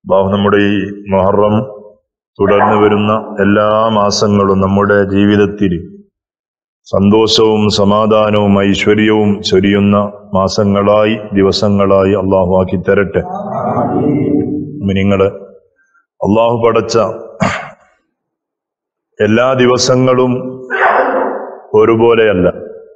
അള്ളാഹു നമ്മുടെ ഈ മുഹറം തുടർന്നു വരുന്ന എല്ലാ മാസങ്ങളും നമ്മുടെ ജീവിതത്തിൽ സന്തോഷവും സമാധാനവും ഐശ്വര്യവും ചൊരിയുന്ന മാസങ്ങളായി ദിവസങ്ങളായി അള്ളാഹു ആക്കി തരട്ടെ നിങ്ങള് അള്ളാഹു പടച്ച എല്ലാ ദിവസങ്ങളും ഒരുപോലെയല്ല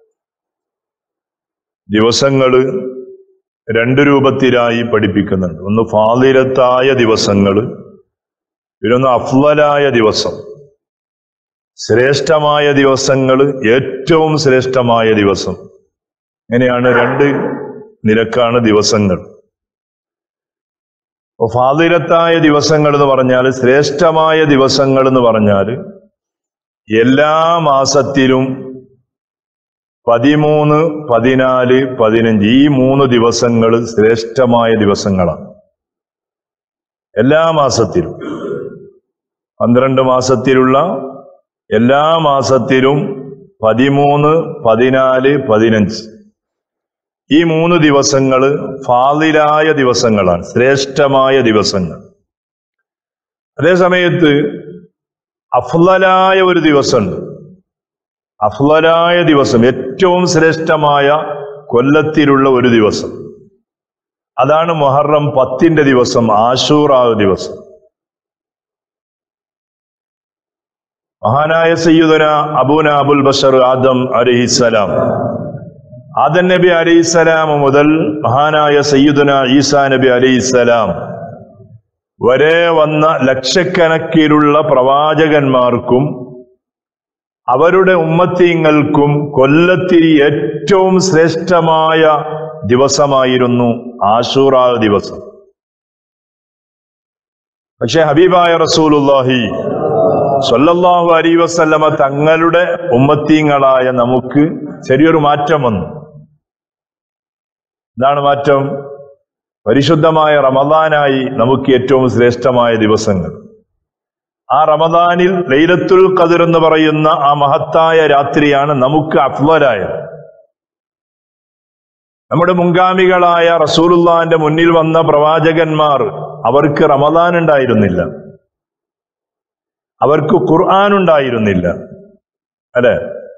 ദിവസങ്ങള് രണ്ട് രൂപത്തിലായി പഠിപ്പിക്കുന്നുണ്ട് ഒന്ന് ഫാദിലത്തായ ദിവസങ്ങള് പിന്നൊന്ന് അഫ്ലലായ ദിവസം ശ്രേഷ്ഠമായ ദിവസങ്ങൾ ഏറ്റവും ശ്രേഷ്ഠമായ ദിവസം ഇങ്ങനെയാണ് രണ്ട് നിലക്കാണ് ദിവസങ്ങൾ അപ്പൊ ഫാദിലത്തായ ദിവസങ്ങൾ എന്ന് പറഞ്ഞാൽ ശ്രേഷ്ഠമായ ദിവസങ്ങൾ എന്ന് പറഞ്ഞാൽ എല്ലാ മാസത്തിലും പതിമൂന്ന് പതിനാല് പതിനഞ്ച് ഈ മൂന്ന് ദിവസങ്ങൾ ശ്രേഷ്ഠമായ ദിവസങ്ങളാണ് എല്ലാ മാസത്തിലും പന്ത്രണ്ട് മാസത്തിലുള്ള എല്ലാ മാസത്തിലും പതിമൂന്ന് പതിനാല് പതിനഞ്ച് ഈ മൂന്ന് ദിവസങ്ങൾ ഫാദിലായ ദിവസങ്ങളാണ് ശ്രേഷ്ഠമായ ദിവസങ്ങൾ അതേ സമയത്ത് അഫ്ലലായ ഒരു ദിവസമുണ്ട് അഫ്ലലായ ദിവസം ഏറ്റവും ശ്രേഷ്ഠമായ കൊല്ലത്തിലുള്ള ഒരു ദിവസം അതാണ് മൊഹറം പത്തിന്റെ ദിവസം ആഷൂറാ ദിവസം മഹാനായ സയ്യുദന അബൂന അബുൽ ബഷർ ആദം അലഹിസലാം ആദം നബി അലൈഹിസ്സലാം മുതൽ മഹാനായ സയ്യുദന ഈസാ നബി അലൈഹിസ്സലാം വരെ വന്ന ലക്ഷക്കണക്കിലുള്ള പ്രവാചകന്മാർക്കും അവരുടെ ഉമ്മത്തീങ്ങൾക്കും കൊല്ലത്തിരി ഏറ്റവും ശ്രേഷ്ഠമായ ദിവസമായിരുന്നു ആഷൂറാ ദിവസം പക്ഷെ ഹബീബായ റസൂലുല്ലാഹി സല്ലല്ലാഹു അലൈ വസല്ലമ തങ്ങളുടെ ഉമ്മത്തീങ്ങളായ നമുക്ക് ചെറിയൊരു മാറ്റം വന്നു എന്താണ് മാറ്റം പരിശുദ്ധമായ റമദാനായി നമുക്ക് ഏറ്റവും ശ്രേഷ്ഠമായ ദിവസങ്ങൾ ആ റമദാനിൽ ലൈലത്തുൽ ഖദർ എന്ന് പറയുന്ന ആ മഹത്തായ രാത്രിയാണ് നമുക്ക് അഫ്വലായത് നമ്മുടെ മുൻഗാമികളായ റസൂലുള്ളാന്റെ മുന്നിൽ വന്ന പ്രവാചകന്മാർ അവർക്ക് റമദാൻ ഉണ്ടായിരുന്നില്ല അവർക്ക് ഖുർആൻ ഉണ്ടായിരുന്നില്ല അല്ലെ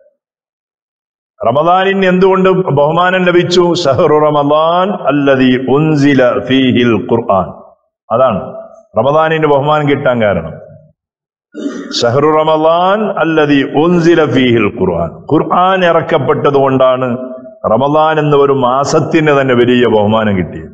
റമദാനിന് എന്തുകൊണ്ട് ബഹുമാനം ലഭിച്ചു ഷഹറു റമദാൻ അല്ലതി ഉൻസില ഫീഹിൽ ഖുർആൻ അതാണ് റമദാനിന് ബഹുമാനം കിട്ടാൻ കാരണം ഷഹറു റമദാൻ അല്ലതി ഉൻസില ഫീഹിൽ ഖുർആൻ ഖുർആൻ ഇറക്കപ്പെട്ടത് കൊണ്ടാണ് റമദാൻ എന്ന ഒരു മാസത്തിന് തന്നെ വലിയ ബഹുമാനം കിട്ടിയത്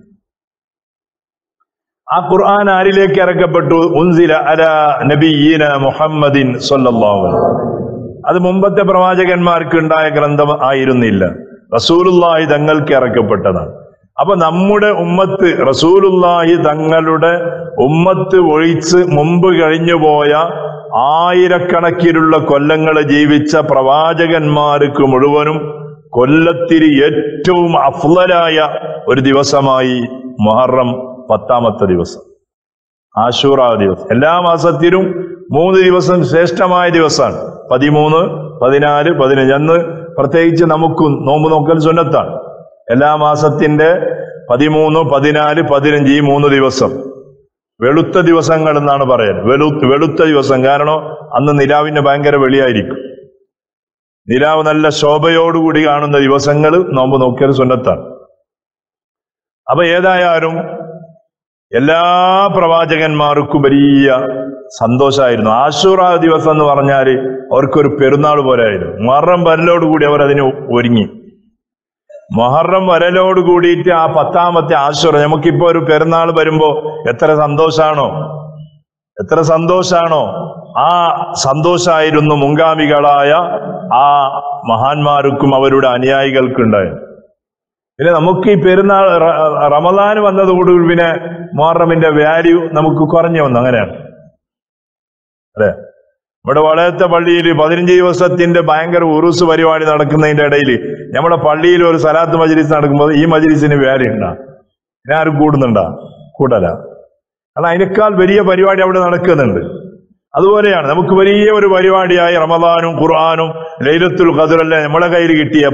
ആ ഖുർആൻ ആരിലേക്ക് ഇറക്കപ്പെട്ടു ഉൻസില അല നബിയീന മുഹമ്മദിൻ സല്ലല്ലാഹു അലൈഹി അത് മുമ്പത്തെ പ്രവാചകന്മാർക്ക് ഉണ്ടായ ഗ്രന്ഥം ആയിരുന്നില്ല റസൂലുള്ളാഹി തങ്ങൾക്ക് ഇറക്കപ്പെട്ടതാണ് അപ്പൊ നമ്മുടെ ഉമ്മത്ത് റസൂലുള്ളാഹി തങ്ങളുടെ ഉമ്മത്ത് ഒഴിച്ച് മുമ്പ് കഴിഞ്ഞുപോയ ആയിരക്കണക്കിലുള്ള കൊല്ലങ്ങൾ ജീവിച്ച പ്രവാചകന്മാർക്ക് മുഴുവനും കൊല്ലത്തിരി ഏറ്റവും അഫ്ലലായ ഒരു ദിവസമായി മുഹറം പത്താമത്തെ ദിവസം ആശൂറ ദിവസം എല്ലാ മാസത്തിലും മൂന്ന് ദിവസം ശ്രേഷ്ഠമായ ദിവസമാണ് പതിമൂന്ന് പതിനാല് പതിനഞ്ച് അന്ന് പ്രത്യേകിച്ച് നമുക്കും നോമ്പ് നോക്കൽ സുന്നത്താണ് എല്ലാ മാസത്തിന്റെ പതിമൂന്ന് പതിനാല് പതിനഞ്ച് ഈ മൂന്ന് ദിവസം വെളുത്ത ദിവസങ്ങൾ എന്നാണ് പറയുന്നത് വെളു വെളുത്ത ദിവസം കാരണം അന്ന് നിലാവിന്റെ ഭയങ്കര വെളിയായിരിക്കും നിലാവ് നല്ല ശോഭയോടുകൂടി കാണുന്ന ദിവസങ്ങൾ നോമ്പ് നോക്കിയാൽ സുന്നത്താണ് അപ്പൊ ഏതായാലും എല്ലാ പ്രവാചകന്മാർക്കും വലിയ സന്തോഷമായിരുന്നു ആശൂറ ദിവസം എന്ന് പറഞ്ഞാൽ അവർക്കൊരു പെരുന്നാൾ പോലെ ആയിരുന്നു മൊഹറം വരലോടുകൂടി അവർ അതിന് ഒരുങ്ങി മൊഹറം വരലോട് കൂടിയിട്ട് ആ പത്താമത്തെ ആശുറ നമുക്കിപ്പോ ഒരു പെരുന്നാൾ വരുമ്പോ എത്ര സന്തോഷാണോ എത്ര സന്തോഷാണോ ആ സന്തോഷായിരുന്നു മുൻഗാമികളായ ആ മഹാന്മാർക്കും അവരുടെ അനുയായികൾക്കും ഉണ്ടായത് പിന്നെ നമുക്ക് ഈ പെരുന്നാൾ റ- റമദാൻ വന്നതോടുകൂടി പിന്നെ മുഹറമിന്റെ വാല്യൂ നമുക്ക് കുറഞ്ഞു വന്നു അങ്ങനെയാണ് അല്ലെ നമ്മുടെ വളയത്തെ പള്ളിയിൽ പതിനഞ്ച് ദിവസത്തിന്റെ ഭയങ്കര ഉറുസ് പരിപാടി നടക്കുന്നതിന്റെ ഇടയിൽ നമ്മുടെ പള്ളിയിൽ ഒരു സലാത്ത് മജ്ലിസ് നടക്കുമ്പോൾ ഈ മജ്ലിസിന് വാല്യൂ ഉണ്ടാ പിന്നെ ആരും കൂടുന്നുണ്ടാ കൂടല കാരണം അതിനേക്കാൾ വലിയ പരിപാടി അവിടെ നടക്കുന്നുണ്ട് അതുപോലെയാണ് നമുക്ക് വലിയ ഒരു പരിപാടിയായി റമദാനും ഖുർആാനും ലൈലത്തുൽ ഖദറെല്ലാം നമ്മളെ കയ്യിൽ കിട്ടിയപ്പോ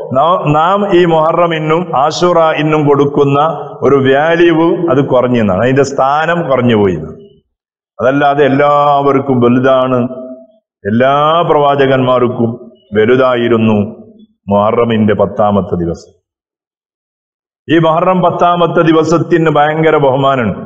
നാ- നാം ഈ മുഹറം ഇന്നും ആഷുറ ഇന്നും കൊടുക്കുന്ന ഒരു വാല്യൂ അത് കുറഞ്ഞു എന്നാണ് അതിന്റെ സ്ഥാനം കുറഞ്ഞു പോയി എന്നാണ്. അതല്ലാതെ എല്ലാവർക്കും വലുതാണ് എല്ലാ പ്രവാചകന്മാർക്കും വലുതായിരുന്നു മുഹറമിന്റെ പത്താമത്തെ ദിവസം ഈ മുഹറം പത്താമത്തെ ദിവസത്തിന് ഭയങ്കര ബഹുമാനമുണ്ട്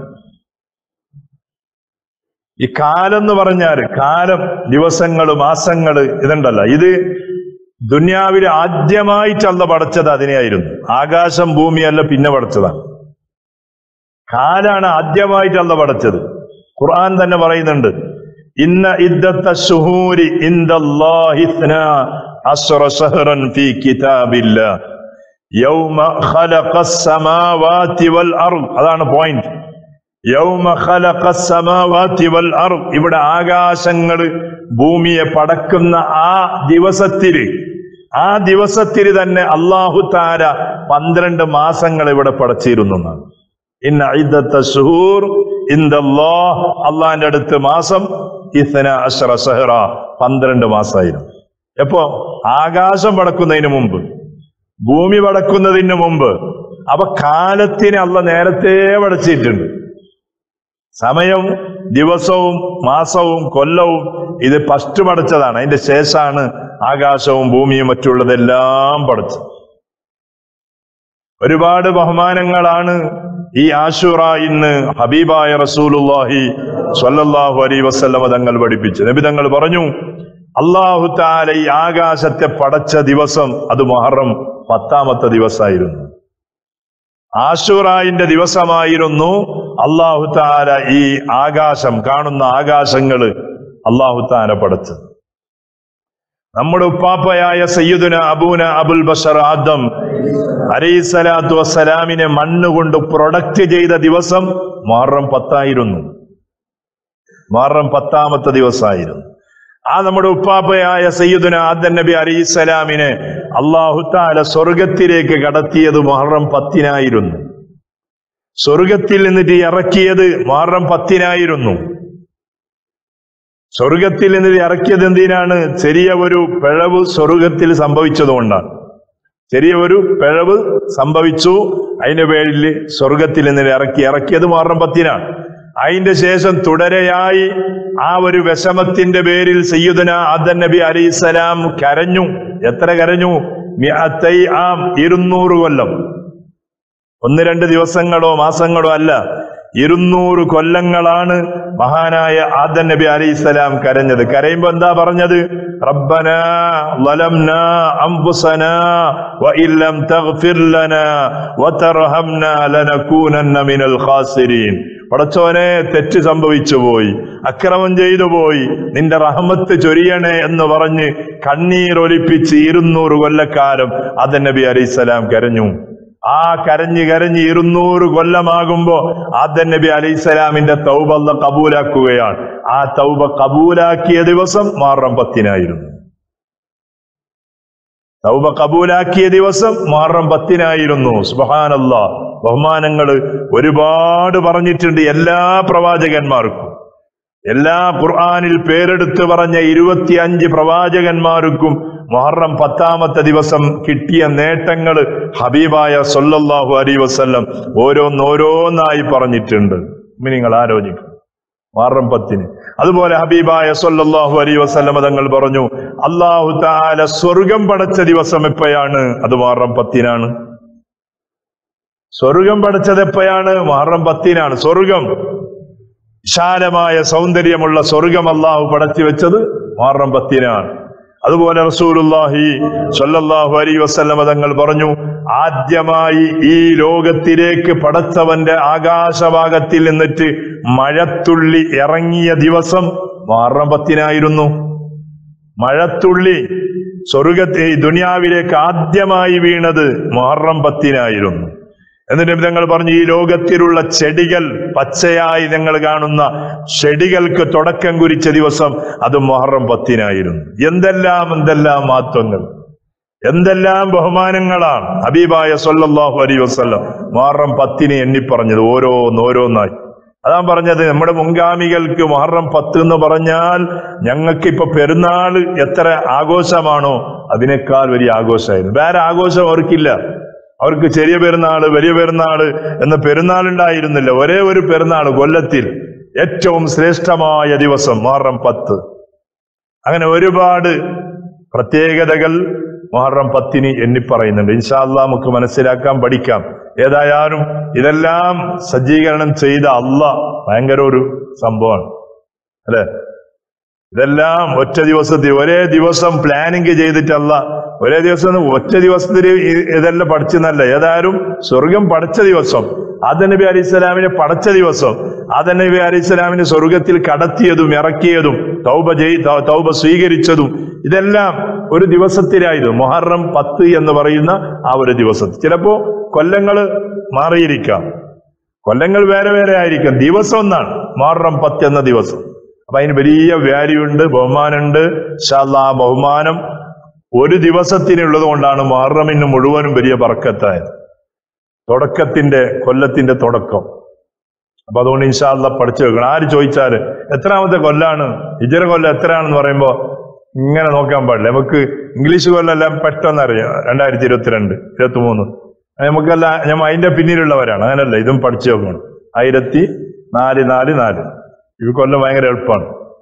ഈ കാലം എന്ന് പറഞ്ഞാൽ കാലം ദിവസങ്ങള് മാസങ്ങള് ഇതുണ്ടല്ല ഇത് ദുന്യാവിൽ ആദ്യമായിട്ടല്ല പടച്ചത് അതിനെയായിരുന്നു ആകാശം ഭൂമിയല്ല പിന്നെ പടച്ചതാണ് കാലാണ് ആദ്യമായിട്ടല്ല പടച്ചത് ഖുർആൻ തന്നെ പറയുന്നുണ്ട് ഇന്ന ഇദ്ദത്ത ശുഹൂരി ഇൻദല്ലാഹി ഇത്നാ അശ്റ ശഹ്റൻ ഫീ കിതാബില്ലാ യൗമ ഖലഖസ് സമാവാതി വൽ അർദ് അതാണ് പോയിന്റ് യൗമ ഖലഖസ് സമാവാതി വൽ അർദ് ഇവിടെ ആകാശങ്ങള് ഭൂമിയെ പടക്കുന്ന ആ ദിവസത്തില് ആ ദിവസത്തിൽ തന്നെ അള്ളാഹു താര പന്ത്രണ്ട് മാസങ്ങൾ ഇവിടെ പടച്ചിരുന്നു എന്നാണ് ഇന്ന ഇദ്ദത്ത ശുഹൂർ ഇന്ദല്ലാഹ് അള്ളാന്റെ അടുത്ത് മാസം ഇസ്ന അശ്ര സഹറ പന്ത്രണ്ട് മാസമായിരുന്നു എപ്പോ ആകാശം പടക്കുന്നതിന് മുമ്പ് ഭൂമി പടക്കുന്നതിന് മുമ്പ് അപ്പൊ കാലത്തിന് അല്ല നേരത്തെ പടച്ചിട്ടുണ്ട് സമയവും ദിവസവും മാസവും കൊല്ലവും ഇത് ഫസ്റ്റ് പടച്ചതാണ് അതിന്റെ ശേഷമാണ് ആകാശവും ഭൂമിയും മറ്റുള്ളതെല്ലാം പടച്ചത് ഒരുപാട് ബഹുമാനങ്ങളാണ് ഈ ആശുറ ഇന്ന് ഹബീബായ റസൂലുല്ലാഹി സ്വല്ലല്ലാഹു അലൈ വസല്ലമ തങ്ങൾ പഠിപ്പിച്ചു നബി തങ്ങൾ പറഞ്ഞു അള്ളാഹു താല ഈ ആകാശത്തെ പടച്ച ദിവസം അത് മഹറം പത്താമത്തെ ദിവസമായിരുന്നു ആശുറായിന്റെ ദിവസമായിരുന്നു അള്ളാഹു താല ഈ ആകാശം കാണുന്ന ആകാശങ്ങള് അള്ളാഹു താല പടച്ചത് നമ്മുടെ ഉപ്പാപ്പയായ സയ്യിദുന അബൂന അബുൽ ബഷർ ആദം അലൈസലാത്തു വസ്സലാമിനെ മണ്ണ് കൊണ്ട് പ്രൊഡക്റ്റ് ചെയ്ത ദിവസം മുഹറം പത്തായിരുന്നു മുഹറം പത്താമത്തെ ദിവസമായിരുന്നു ആ നമ്മുടെ ഉപ്പാപ്പയായ സയ്യിദുന ആദൻ നബി അലൈസലാമിനെ അള്ളാഹു താല സ്വർഗത്തിലേക്ക് കടത്തിയത് മുഹറം പത്തിനായിരുന്നു സ്വർഗത്തിൽ നിന്നിട്ട് ഇറക്കിയത് മുഹറം പത്തിനായിരുന്നു സ്വർഗത്തിൽ നിന്ന് ഇറക്കിയത് എന്തിനാണ് ചെറിയ ഒരു പിഴവ് സ്വർഗത്തിൽ സംഭവിച്ചതുകൊണ്ടാണ് ചെറിയ ഒരു പിഴവ് സംഭവിച്ചു അതിന്റെ പേരിൽ സ്വർഗത്തിൽ നിന്ന് ഇറക്കി ഇറക്കിയത് മുഹറം പത്തിനാണ് അതിന്റെ ശേഷം തുടരെയായി ആ ഒരു വിഷമത്തിന്റെ പേരിൽ സയ്യിദുന ആദൻ നബി അലൈസലാം കരഞ്ഞു എത്ര കരഞ്ഞു മിഅത്തൈ ആം ഇരുന്നൂറ് കൊല്ലം ഒന്ന് രണ്ട് ദിവസങ്ങളോ മാസങ്ങളോ അല്ല ഇരുന്നൂറ് കൊല്ലങ്ങളാണ് മഹാനായ ആദൻ നബി അലൈഹിസ്സലാം കരഞ്ഞത് കരയുമ്പോ എന്താ പറഞ്ഞത് റബ്ബന ളലംനാ അൻഫുസനാ വഇല്ലം തഗ്ഫിർ ലനാ വതർഹംനാ ലനകൂനന്ന മിനൽ ഖാസിരീൻ പടച്ചോനെ തെറ്റ് സംഭവിച്ചു പോയി അക്രമം ചെയ്തു പോയി നിന്റെ റഹമത്ത് ചൊരിയണേ എന്ന് പറഞ്ഞ് കണ്ണീരൊലിപ്പിച്ച് ഇരുന്നൂറ് കൊല്ലക്കാലം ആദൻ നബി അലൈഹിസ്സലാം കരഞ്ഞു ആ കരഞ്ഞ് കരഞ്ഞ് ഇരുന്നൂറ് കൊല്ലമാകുമ്പോ ആദൻ നബി അലൈഹിസ്സലാമിന്റെ തൗബ അല്ല കബൂലാക്കുകയാണ് ആ തൗബ കബൂലാക്കിയ ദിവസം മാറം പത്തിനായിരുന്നു തൗബ കബൂലാക്കിയ ദിവസം മാറം പത്തിനായിരുന്നു സുബഹാനല്ല ബഹുമാനങ്ങള് ഒരുപാട് പറഞ്ഞിട്ടുണ്ട് എല്ലാ പ്രവാചകന്മാർക്കും എല്ലാ ഖുർആനിൽ പേരെടുത്ത് പറഞ്ഞ ഇരുപത്തിയഞ്ച് പ്രവാചകന്മാർക്കും മുഹറം പത്താമത്തെ ദിവസം കിട്ടിയ നേട്ടങ്ങൾ ഹബീബായ സൊല്ലല്ലാഹു അലൈ വസല്ലം ഓരോന്നോരോന്നായി പറഞ്ഞിട്ടുണ്ട് ഇനി നിങ്ങൾ ആലോചിക്കും മുഹറം പത്തിന് അതുപോലെ ഹബീബായ സൊല്ലാഹു അലൈ വസല്ലമ തങ്ങൾ പറഞ്ഞു അള്ളാഹു താല സ്വർഗം പടച്ച ദിവസം എപ്പോഴാണ് അത് മുഹറം പത്തിനാണ് സ്വർഗം പടച്ചത് എപ്പോഴാണ് മുഹറം പത്തിനാണ് സ്വർഗം വിശാലമായ സൗന്ദര്യമുള്ള സ്വർഗം അള്ളാഹു പടച്ചു വെച്ചത് മുഹറം പത്തിനാണ് അതുപോലെ റസൂലുല്ലാഹി സ്വല്ലല്ലാഹു അലൈ വസല്ലമ തങ്ങൾ പറഞ്ഞു ആദ്യമായി ഈ ലോകത്തിലേക്ക് പടച്ചവന്റെ ആകാശഭാഗത്തിൽ നിന്നിട്ട് മഴത്തുള്ളി ഇറങ്ങിയ ദിവസം മുഹറം പത്തിനായിരുന്നു മഴത്തുള്ളി സ്വർഗത്തെ ഈ ദുനിയാവിലേക്ക് ആദ്യമായി വീണത് മുഹറം പത്തിനായിരുന്നു എന്നിട്ട് ഞങ്ങൾ പറഞ്ഞു ഈ ലോകത്തിലുള്ള ചെടികൾ പച്ചയായി ഞങ്ങൾ കാണുന്ന ചെടികൾക്ക് തുടക്കം കുറിച്ച ദിവസം അത് മൊഹറം പത്തിനായിരുന്നു എന്തെല്ലാം എന്തെല്ലാം മാറ്റങ്ങൾ എന്തെല്ലാം ബഹുമാനങ്ങളാണ് ഹബീബായ സല്ലല്ലാഹു അലൈഹി വസല്ലം മൊഹറം പത്തിന് എണ്ണിപ്പറഞ്ഞത് ഓരോന്നോരോന്നായി അതാ പറഞ്ഞത് നമ്മുടെ മുൻഗാമികൾക്ക് മുഹറം പത്ത് എന്ന് പറഞ്ഞാൽ ഞങ്ങൾക്ക് ഇപ്പൊ പെരുന്നാൾ എത്ര ആഘോഷമാണോ അതിനേക്കാൾ വലിയ ആഘോഷമായിരുന്നു വേറെ ആഘോഷം അവർക്കില്ല അവർക്ക് ചെറിയ പെരുന്നാള് വലിയ പെരുന്നാള് എന്ന പെരുന്നാൾ ഉണ്ടായിരുന്നില്ല ഒരേ ഒരു പെരുന്നാൾ കൊല്ലത്തിൽ ഏറ്റവും ശ്രേഷ്ഠമായ ദിവസം മുഹറം പത്ത് അങ്ങനെ ഒരുപാട് പ്രത്യേകതകൾ മുഹറം പത്തിന് എണ്ണി പറയുന്നുണ്ട് ഇൻഷാല്ല നമുക്ക് മനസ്സിലാക്കാം പഠിക്കാം ഏതായാലും ഇതെല്ലാം സജ്ജീകരണം ചെയ്ത അല്ല ഭയങ്കര ഒരു സംഭവമാണ് അല്ലെ ഇതെല്ലാം ഒറ്റ ദിവസത്തിൽ ഒരേ ദിവസം പ്ലാനിങ് ചെയ്തിട്ടല്ല ഒരേ ദിവസം ഒറ്റ ദിവസത്തിൽ ഇ- ഇതെല്ലാം പഠിച്ചെന്നല്ല ഏതായാലും സ്വർഗം പഠിച്ച ദിവസം ആദനബി അലി ഇസ്ലാമിനെ പഠിച്ച ദിവസം ആദനബി അലി ഇസ്ലാമിനെ സ്വർഗത്തിൽ കടത്തിയതും ഇറക്കിയതും തൗബ ചെയ് തൗ- തൗബ സ്വീകരിച്ചതും ഇതെല്ലാം ഒരു ദിവസത്തിലായിരുന്നു മൊഹറം പത്ത് എന്ന് പറയുന്ന ആ ഒരു ദിവസത്തിൽ ചിലപ്പോ കൊല്ലങ്ങള് മാറിയിരിക്കാം കൊല്ലങ്ങൾ വേറെ വേറെ ആയിരിക്കും ദിവസം ഒന്നാണ് മൊഹറം പത്ത് എന്ന ദിവസം അപ്പൊ അതിന് വലിയ വാല്യൂ ഉണ്ട് ബഹുമാനമുണ്ട് ഇൻഷാല്ലാ ആ ബഹുമാനം ഒരു ദിവസത്തിനുള്ളത് കൊണ്ടാണ് മൊഹറമിന് മുഴുവനും വലിയ ബർക്കത്തായത് തുടക്കത്തിന്റെ കൊല്ലത്തിന്റെ തുടക്കം അപ്പൊ അതുകൊണ്ട് ഇൻഷാല്ല പഠിച്ചു വെക്കണം ആര് ചോദിച്ചാല് എത്രാമത്തെ കൊല്ലാണ് ഇജറ കൊല്ലം എത്രയാണെന്ന് പറയുമ്പോ ഇങ്ങനെ നോക്കാൻ പാടില്ല നമുക്ക് ഇംഗ്ലീഷ് കൊല്ലെല്ലാം പെട്ടെന്ന് അറിയാം രണ്ടായിരത്തി ഇരുപത്തിരണ്ട് ഇരുപത്തി മൂന്ന് നമുക്കല്ല ഞാൻ അതിന്റെ പിന്നിലുള്ളവരാണ് അങ്ങനല്ല ഇതും പഠിച്ചു വെക്കണം ആയിരത്തി നാല് നാല് നാല് ഈ കൊല്ലം ഭയങ്കര എളുപ്പമാണ്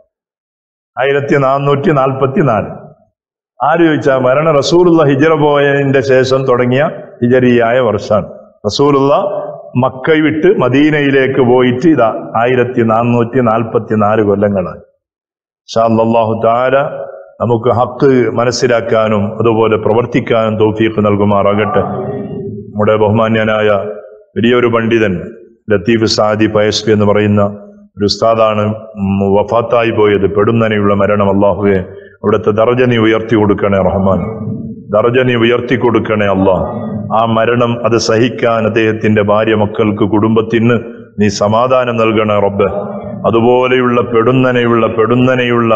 ആയിരത്തി നാനൂറ്റി നാൽപ്പത്തി നാല് ആര് ചോദിച്ചാൽ മരണ റസൂലുള്ള ഹിജറ പോയതിന്റെ ശേഷം തുടങ്ങിയ ഹിജറിയായ വർഷമാണ് റസൂലുള്ള മക്ക വിട്ട് മദീനയിലേക്ക് പോയിട്ട് ഇതാ ആയിരത്തി നാനൂറ്റി നാൽപ്പത്തി നാല് കൊല്ലങ്ങളായി ഷാല്ലാഹു താര നമുക്ക് ഹക്ക് മനസ്സിലാക്കാനും അതുപോലെ പ്രവർത്തിക്കാനും തൗഫീഖ് നൽകുമാറാകട്ടെ നമ്മുടെ ബഹുമാന്യനായ വലിയൊരു പണ്ഡിതൻ ലത്തീഫ് സാദി പയസ്കി എന്ന് പറയുന്ന ഒരു ഉസ്താദാണ് ഉം വഫാത്തായി പോയത് പെടുന്നനെയുള്ള മരണം അള്ളാഹുവെ അവിടുത്തെ ദർജ നീ ഉയർത്തി കൊടുക്കണേ റഹ്മാൻ ദർജ നീ ഉയർത്തി കൊടുക്കണേ അള്ളാഹ് ആ മരണം അത് സഹിക്കാൻ അദ്ദേഹത്തിന്റെ ഭാര്യ മക്കൾക്ക് കുടുംബത്തിന് നീ സമാധാനം നൽകണേ റബ്ബെ അതുപോലെയുള്ള പെടുന്നനെയുള്ള പെടുന്നനെയുള്ള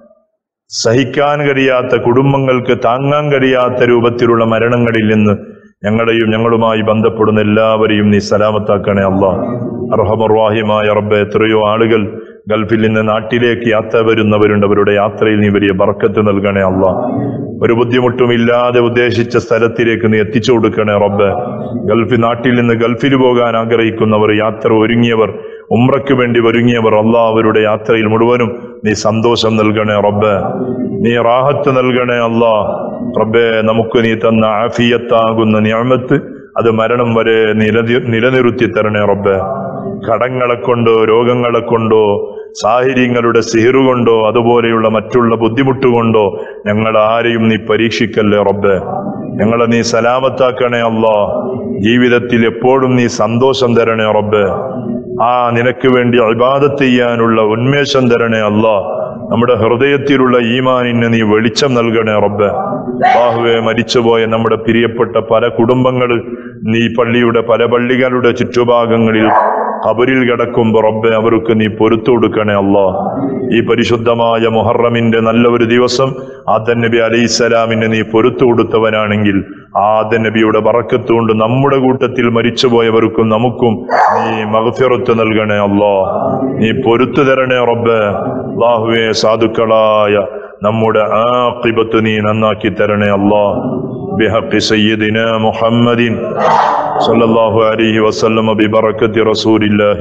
സഹിക്കാൻ കഴിയാത്ത കുടുംബങ്ങൾക്ക് താങ്ങാൻ കഴിയാത്ത രൂപത്തിലുള്ള മരണങ്ങളിൽ നിന്ന് ഞങ്ങളെയും ഞങ്ങളുമായി ബന്ധപ്പെടുന്ന എല്ലാവരെയും നീ സലാമത്താക്കണേ അല്ലാ അർഹമർവാഹിമായ റബ്ബെ എത്രയോ ആളുകൾ ഗൾഫിൽ നിന്ന് നാട്ടിലേക്ക് യാത്ര വരുന്നവരുണ്ട് അവരുടെ യാത്രയിൽ നീ വലിയ ബർക്കത്ത് നൽകണേ അല്ലാ ഒരു ബുദ്ധിമുട്ടും ഇല്ലാതെ ഉദ്ദേശിച്ച സ്ഥലത്തിലേക്ക് നീ എത്തിച്ചു കൊടുക്കണേ റബ്ബെ ഗൾഫിൽ നാട്ടിൽ നിന്ന് ഗൾഫിൽ പോകാൻ ആഗ്രഹിക്കുന്നവർ യാത്ര ഒരുങ്ങിയവർ ഉമ്രയ്ക്ക് വേണ്ടി ഒരുങ്ങിയവർ അല്ലാ അവരുടെ യാത്രയിൽ മുഴുവനും നീ സന്തോഷം നൽകണേ റബ്ബെ നീ റാഹത്ത് നൽകണേ അല്ലാ റബ്ബെ നമുക്ക് നീ തന്ന ആഫിയത്താകുന്ന നിയമത്ത് അത് മരണം വരെ നിലനി നിലനിർത്തി തരണേ റബ്ബെ കടങ്ങളെ കൊണ്ടോ രോഗങ്ങളെ കൊണ്ടോ സാഹചര്യങ്ങളുടെ സിഹിറു കൊണ്ടോ അതുപോലെയുള്ള മറ്റുള്ള ബുദ്ധിമുട്ട് കൊണ്ടോ ഞങ്ങൾ ആരെയും നീ പരീക്ഷിക്കല്ലേ റബ്ബെ ഞങ്ങളെ നീ സലാമത്താക്കണേ അല്ലാ ജീവിതത്തിൽ എപ്പോഴും നീ സന്തോഷം തരണേ റബ്ബെ ആ നിനക്ക് വേണ്ടി അഭിബാദത്ത് ചെയ്യാനുള്ള ഉന്മേഷം തരണേ അല്ലാ നമ്മുടെ ഹൃദയത്തിലുള്ള ഈമാനിന് നീ വെളിച്ചം നൽകണേ റബ്ബെ ബാഹുവെ മരിച്ചുപോയ നമ്മുടെ പ്രിയപ്പെട്ട പല കുടുംബങ്ങൾ നീ പള്ളിയുടെ പല പള്ളികളുടെ ചുറ്റുഭാഗങ്ങളിൽ കബരിൽ കിടക്കുമ്പോ റബ്ബെ അവർക്ക് നീ പൊരുത്തു കൊടുക്കണേ അല്ലാ ഈ പരിശുദ്ധമായ മുഹറമിന്റെ നല്ല ഒരു ദിവസം ആദൻ നബി അലൈഹിസ്സലാമിന് നീ പൊരുത്തു കൊടുത്തവനാണെങ്കിൽ ആദൻ നബിയുടെ പറക്കത്തുകൊണ്ട് നമ്മുടെ കൂട്ടത്തിൽ മരിച്ചുപോയവർക്കും നമുക്കും നീ മഗ്ഫിറത്ത് നൽകണേ അല്ലാ നീ പൊരുത്തു തരണേ റബ്ബെ അല്ലാഹുവേ സാധുക്കളായ നമ്മുടെ ആഖിബത്ത് നീ നന്നാക്കി തരണേ അല്ലാ بحق سيدنا محمد صلى الله عليه وسلم ببركة رسول الله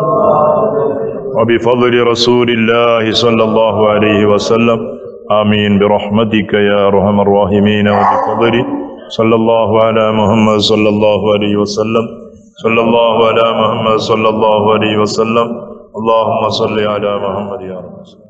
وبفضل رسول الله صلى الله عليه وسلم آمين برحمتك يا أرحم الراحمين وبفضل صلى الله على محمد صلى الله عليه وسلم صلى الله على محمد صلى الله عليه وسلم اللهم صل على محمد يا رب